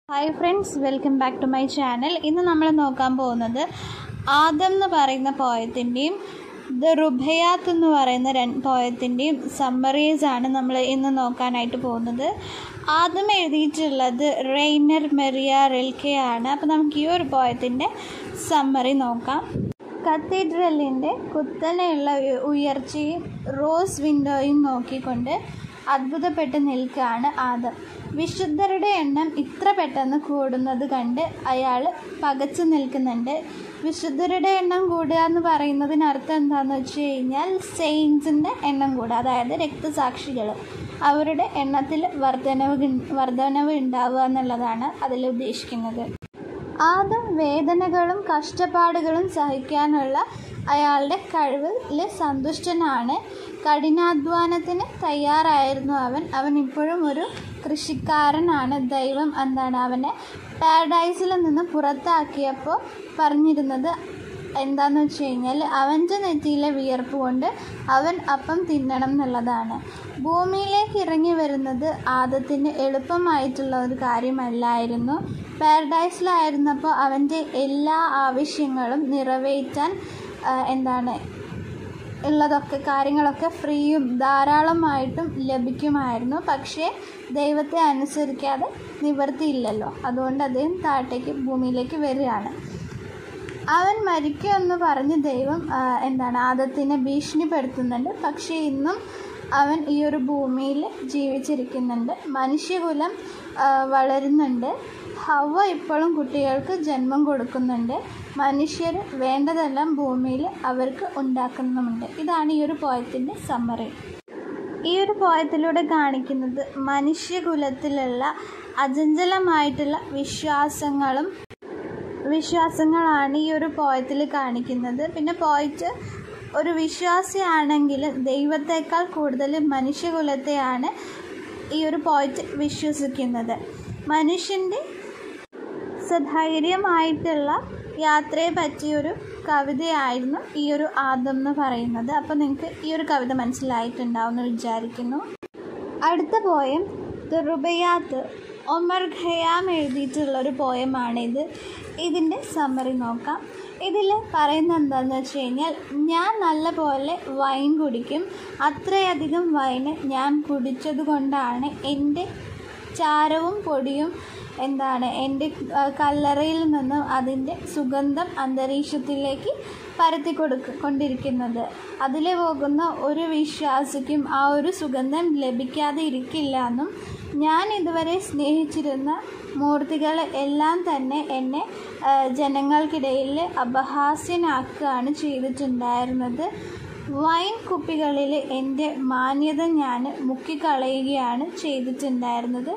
hi friends welcome back to my channel ഇന്ന് നമ്മൾ നോക്കാൻ പോകുന്നത് ആദം എന്ന് പറയുന്ന പോയത്തിൻ്റെയും ദ റുബയാത്ത് എന്ന് പറയുന്ന രണ്ട് പോയത്തിൻ്റെയും സമ്മറീസ് ആണ് നമ്മൾ ഇന്ന് നോക്കാനായിട്ട് പോകുന്നത് ആദം എഴുതിയിട്ടുള്ളത് റെയ്നർ മെറിയ റിൽക്കെ ആണ് അപ്പോൾ നമുക്ക് ഈ ഒരു പോയത്തിൻ്റെ സമ്മറി നോക്കാം കത്തീഡ്രലിൻ്റെ കുത്തനെയുള്ള ഉയ- ഉയർച്ചയും റോസ് വിൻഡോയും നോക്കിക്കൊണ്ട് അത്ഭുതപ്പെട്ട് നിൽക്കുകയാണ് ആദം വിശുദ്ധരുടെ എണ്ണം ഇത്ര പെട്ടെന്ന് കൂടുന്നത് കണ്ട് അയാൾ പകച്ചു നിൽക്കുന്നുണ്ട് വിശുദ്ധരുടെ എണ്ണം കൂടുക എന്ന് പറയുന്നതിനർത്ഥം എന്താണെന്ന് വെച്ച് കഴിഞ്ഞാൽ സെയിൻസിൻ്റെ എണ്ണം കൂടുക അതായത് രക്തസാക്ഷികൾ അവരുടെ എണ്ണത്തിൽ വർധനവ് ഗി- വർധനവ് ഉണ്ടാവുക എന്നുള്ളതാണ് അതിൽ ഉദ്ദേശിക്കുന്നത് ആദം വേദനകളും കഷ്ടപ്പാടുകളും സഹിക്കാനുള്ള അയാളുടെ കഴിവിൽ സന്തുഷ്ടനാണ് കഠിനാധ്വാനത്തിന് തയ്യാറായിരുന്നു അവൻ അവൻ ഇപ്പോഴും ഒരു കൃഷിക്കാരനാണ് ദൈവം എന്താണ് അവനെ പാരഡൈസിൽ നിന്ന് പുറത്താക്കിയപ്പോൾ പറഞ്ഞിരുന്നത് എന്താന്ന് വെച്ച് കഴിഞ്ഞാൽ അവൻ്റെ നെറ്റിയിലെ വിയർപ്പ് കൊണ്ട് അവൻ അപ്പം തിന്നണം എന്നുള്ളതാണ് ഭൂമിയിലേക്ക് ഇറങ്ങി വരുന്നത് ആദത്തിന് എളുപ്പമായിട്ടുള്ള ഒരു കാര്യമല്ലായിരുന്നു പാരഡൈസിലായിരുന്നപ്പോൾ അവൻ്റെ എല്ലാ ആവശ്യങ്ങളും നിറവേറ്റാൻ ആ, എന്താണ് ഉള്ളതൊക്കെ കാര്യങ്ങളൊക്കെ ഫ്രീയും ധാരാളമായിട്ടും ലഭിക്കുമായിരുന്നു പക്ഷേ ദൈവത്തെ അനുസരിക്കാതെ നിവർത്തിയില്ലല്ലോ അതുകൊണ്ട് അദ്ദേഹം താഴേക്ക് ഭൂമിയിലേക്ക് വരികയാണ് അവൻ മരിക്കുമെന്ന് പറഞ്ഞ് ദൈവം ആ, എന്താണ് ആദത്തിനെ ഭീഷണിപ്പെടുത്തുന്നുണ്ട് പക്ഷേ ഇന്നും അവൻ ഈ ഒരു ഭൂമിയിൽ ജീവിച്ചിരിക്കുന്നുണ്ട് മനുഷ്യകുലം ആ, വളരുന്നുണ്ട് ഹവ ഇപ്പോഴും കുട്ടികൾക്ക് ജന്മം കൊടുക്കുന്നുണ്ട് മനുഷ്യർ വേണ്ടതെല്ലാം ഭൂമിയിൽ അവർക്ക് ഉണ്ടാക്കുന്നുമുണ്ട് ഇതാണ് ഈ ഒരു പോയത്തിൻ്റെ സമ്മറി ഈ ഒരു പോയത്തിലൂടെ കാണിക്കുന്നത് മനുഷ്യകുലത്തിലുള്ള അചഞ്ചലമായിട്ടുള്ള വിശ്വാസങ്ങളും വിശ്വാസങ്ങളാണ് ഈ ഒരു പോയത്തിൽ കാണിക്കുന്നത് പിന്നെ പോയറ്റ് ഒരു വിശ്വാസിയാണെങ്കിൽ ദൈവത്തെക്കാൾ കൂടുതൽ മനുഷ്യകുലത്തെയാണ് ഈ ഒരു പോയറ്റ് വിശ്വസിക്കുന്നത് മനുഷ്യൻ്റെ സധൈര്യമായിട്ടുള്ള യാത്രയെ പറ്റിയൊരു കവിതയായിരുന്നു ഈ ഒരു ആദം എന്ന് പറയുന്നത് അപ്പോൾ നിങ്ങൾക്ക് ഈ ഒരു കവിത മനസ്സിലായിട്ടുണ്ടാവും എന്ന് വിചാരിക്കുന്നു അടുത്ത പോയം ദുർബയാത്ത് ഒമർ ഖയാം എഴുതിയിട്ടുള്ള ഒരു പോയമാണിത് ഇതിൻ്റെ സമ്മറി നോക്കാം ഇതിൽ പറയുന്നത് എന്താണെന്ന് വെച്ച് കഴിഞ്ഞാൽ ഞാൻ നല്ല പോലെ വൈൻ കുടിക്കും അത്രയധികം വൈന് ഞാൻ കുടിച്ചത് കൊണ്ടാണ് എൻ്റെ ചാരവും പൊടിയും എന്താണ് എൻ്റെ ആ, കല്ലറയിൽ നിന്നും അതിൻ്റെ സുഗന്ധം അന്തരീക്ഷത്തിലേക്ക് പരത്തി കൊടുക്ക കൊണ്ടിരിക്കുന്നത് അതിൽ പോകുന്ന ഒരു വിശ്വാസിക്കും ആ ഒരു സുഗന്ധം ലഭിക്കാതെ ഇരിക്കില്ല എന്നും ഞാൻ ഇതുവരെ സ്നേഹിച്ചിരുന്ന മൂർത്തികൾ എല്ലാം തന്നെ എന്നെ ആ, ജനങ്ങൾക്കിടയിൽ അപഹാസ്യനാക്കുകയാണ് ചെയ്തിട്ടുണ്ടായിരുന്നത് വൈൻ കുപ്പികളിൽ എൻ്റെ മാന്യത ഞാൻ മുക്കിക്കളയുകയാണ് ചെയ്തിട്ടുണ്ടായിരുന്നത്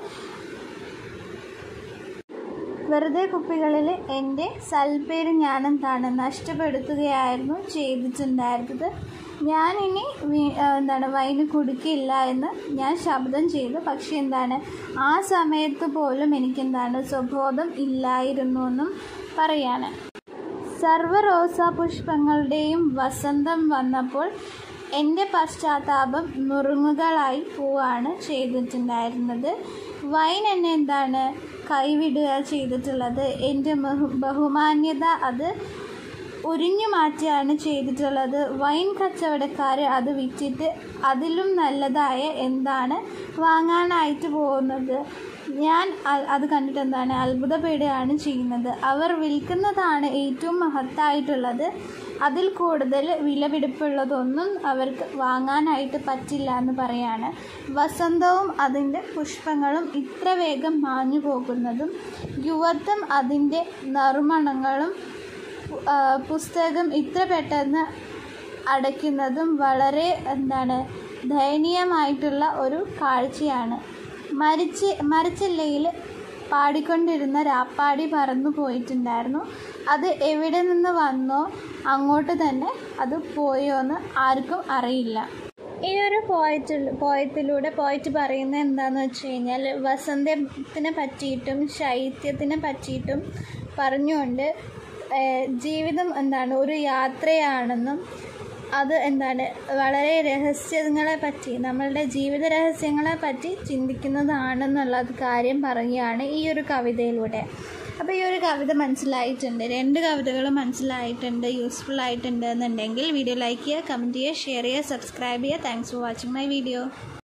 വെറുതെ കുപ്പികളിൽ എൻ്റെ സൽപ്പേര് ഞാൻ എന്താണ് നഷ്ടപ്പെടുത്തുകയായിരുന്നു ചെയ്തിട്ടുണ്ടായിരുന്നത് ഞാനിനി വീ- ആ, എന്താണ് വൈന് കുടിക്കില്ല എന്ന് ഞാൻ ശബ്ദം ചെയ്തു പക്ഷെ എന്താണ് ആ സമയത്ത് പോലും എനിക്കെന്താണ് സ്വബോധം ഇല്ലായിരുന്നു എന്നും പറയാണ് സർവ്വ റോസാ പുഷ്പങ്ങളുടെയും വസന്തം വന്നപ്പോൾ എൻ്റെ പശ്ചാത്താപം നുറുങ്ങുകളായി പോവാണ് ചെയ്തിട്ടുണ്ടായിരുന്നത് വൈൻ എന്നെ എന്താണ് കൈവിടുക ചെയ്തിട്ടുള്ളത് എൻ്റെ ബഹു ബഹുമാന്യത അത് ഉരിഞ്ഞു മാറ്റുകയാണ് ചെയ്തിട്ടുള്ളത് വൈൻ കച്ചവടക്കാർ അത് വിറ്റിട്ട് അതിലും നല്ലതായ എന്താണ് വാങ്ങാനായിട്ട് പോകുന്നത് ഞാൻ അ- അത് കണ്ടിട്ട് എന്താണ് അത്ഭുതപ്പെടുകയാണ് ചെയ്യുന്നത് അവർ വിൽക്കുന്നതാണ് ഏറ്റവും മഹത്തായിട്ടുള്ളത് അതിൽ കൂടുതൽ വിലപിടിപ്പുള്ളതൊന്നും അവർക്ക് വാങ്ങാനായിട്ട് പറ്റില്ല എന്ന് പറയാണ് വസന്തവും അതിൻ്റെ പുഷ്പങ്ങളും ഇത്ര വേഗം മാഞ്ഞു പോകുന്നതും യുവത്വം അതിൻ്റെ നറുമണങ്ങളും ആ, പുസ്തകം ഇത്ര പെട്ടെന്ന് അടയ്ക്കുന്നതും വളരെ എന്താണ് ദയനീയമായിട്ടുള്ള ഒരു കാഴ്ചയാണ് മരിച്ച് മരിച്ചില്ലയിൽ പാടിക്കൊണ്ടിരുന്ന രാപ്പാടി പറന്നു പോയിട്ടുണ്ടായിരുന്നു അത് എവിടെ നിന്ന് വന്നോ അങ്ങോട്ട് തന്നെ അത് പോയോ എന്ന് ആർക്കും അറിയില്ല ഈ ഒരു പോയറ്റിൽ പോയത്തിലൂടെ പോയിട്ട് പറയുന്നത് എന്താണെന്ന് വെച്ച് കഴിഞ്ഞാൽ വസന്തത്തിനെ പറ്റിയിട്ടും ശൈത്യത്തിനെ പറ്റിയിട്ടും പറഞ്ഞുകൊണ്ട് ഏഹ് ജീവിതം എന്താണ് ഒരു യാത്രയാണെന്നും അത് എന്താണ് വളരെ രഹസ്യങ്ങളെ പറ്റി നമ്മളുടെ ജീവിത രഹസ്യങ്ങളെ പറ്റി ചിന്തിക്കുന്നതാണെന്നുള്ളത് കാര്യം പറയുകയാണ് ഈ ഒരു കവിതയിലൂടെ അപ്പോൾ ഈ ഒരു കവിത മനസ്സിലായിട്ടുണ്ട് രണ്ട് കവിതകളും മനസ്സിലായിട്ടുണ്ട് യൂസ്ഫുൾ ആയിട്ടുണ്ട് എന്നുണ്ടെങ്കിൽ വീഡിയോ ലൈക്ക് ചെയ്യുക കമൻറ്റ് ചെയ്യുക ഷെയർ ചെയ്യുക സബ്സ്ക്രൈബ് ചെയ്യുക thanks for watching my video